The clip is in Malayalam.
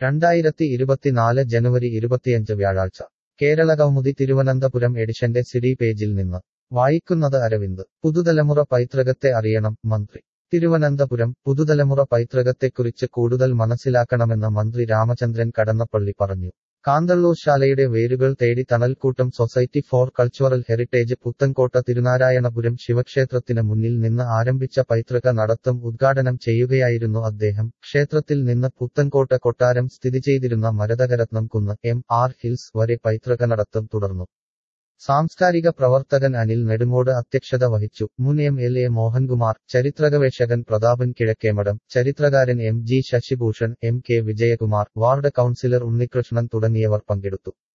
രണ്ടായിരത്തി ഇരുപത്തിനാല് ജനുവരി ഇരുപത്തിയഞ്ച് വ്യാഴാഴ്ച കേരളകൗമുദി തിരുവനന്തപുരം എഡിഷന്റെ സിഡി പേജിൽ നിന്ന് വായിക്കുന്നത് അരവിന്ദ് പുതുതലമുറ പൈതൃകത്തെ അറിയണം മന്ത്രി തിരുവനന്തപുരം പുതുതലമുറ പൈതൃകത്തെക്കുറിച്ച് കൂടുതൽ മനസ്സിലാക്കണമെന്ന് മന്ത്രി രാമചന്ദ്രൻ കടന്നപ്പള്ളി പറഞ്ഞു കാന്തള്ളൂർ ശാലയുടെ വേരുകൾ തേടി Thanalkoottam society for cultural heritage Puthenkotta Thirunarayanapuram ശിവക്ഷേത്രത്തിന് മുന്നിൽ നിന്ന് ആരംഭിച്ച പൈതൃക നടത്തം ഉദ്ഘാടനം ചെയ്യുകയായിരുന്നു അദ്ദേഹം ക്ഷേത്രത്തിൽ നിന്ന് പുത്തൻകോട്ട കൊട്ടാരം സ്ഥിതി ചെയ്തിരുന്ന മരതകരത്നം കുന്ന് എം ആർ ഹിൽസ് വരെ പൈതൃക നടത്തം തുടർന്നു സാംസ്കാരിക പ്രവർത്തകൻ അനിൽ നെടുങ്ങോട് അധ്യക്ഷത വഹിച്ചു മുൻ എം എൽ എ മോഹൻകുമാർ ചരിത്രഗവേഷകൻ പ്രതാപൻ കിഴക്കേമഠം ചരിത്രകാരൻ M G Sasibhushan M K Vijayakumar ward councillor Unnikrishnan തുടങ്ങിയവർ പങ്കെടുത്തു